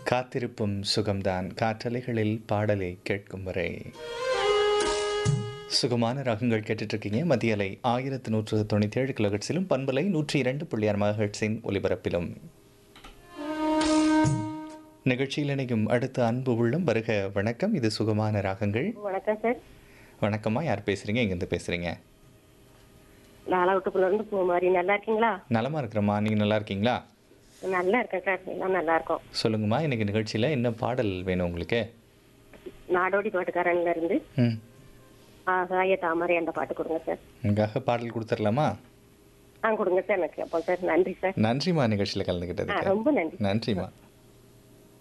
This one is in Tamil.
காத்திருப்பும் சுகம்தான் காற்றலைகளில் பாடலை கேட்கும் வரை சுகமான ராகங்கள் கேட்டுட்டு இருக்கீங்க மத்திய அலை ஆயிரத்து நூற்று தொண்ணூற்றி ஏழு கிலோஹெட்ஸிலும் பண்பலை நூற்றி இரண்டு புள்ளி ஆறு மகஹெட்ஸின் ஒலிபரப்பிலும் நிகழ்ச்சியில் இணையும் அடுத்த அன்பு உள்ளம் வருக வணக்கம் இது சுகமான ராகங்கள் வணக்கம் சார் வணக்கம்மா யார் பேசுறீங்க எங்கேருந்து பேசுறீங்க நாலாவட்டுக்குள்ள இருந்து போ மாதிரி நல்லா இருக்கீங்களா நலமா இருக்கிறம்மா நீங்க நல்லா இருக்கீங்களா நல்லா இருக்கேன் சார் எல்லாம் நல்லா இருக்கும் சொல்லுங்கம்மா இன்னைக்கு நிகழ்ச்சியில் என்ன பாடல் வேணும் உங்களுக்கு நாடோடி பாட்டுக்காரன்ல இருந்து ம் ஆகாய தாமரை அந்த பாட்டு கொடுங்க சார் உங்களுக்காக பாடல் கொடுத்துடலாமா ஆ கொடுங்க சார் எனக்கு அப்போ சார் நன்றி சார் நன்றிம்மா நிகழ்ச்சியில் ஆ கலந்துக்கிட்டதுக்கு ரொம்ப நன்றி நன்றிம்மா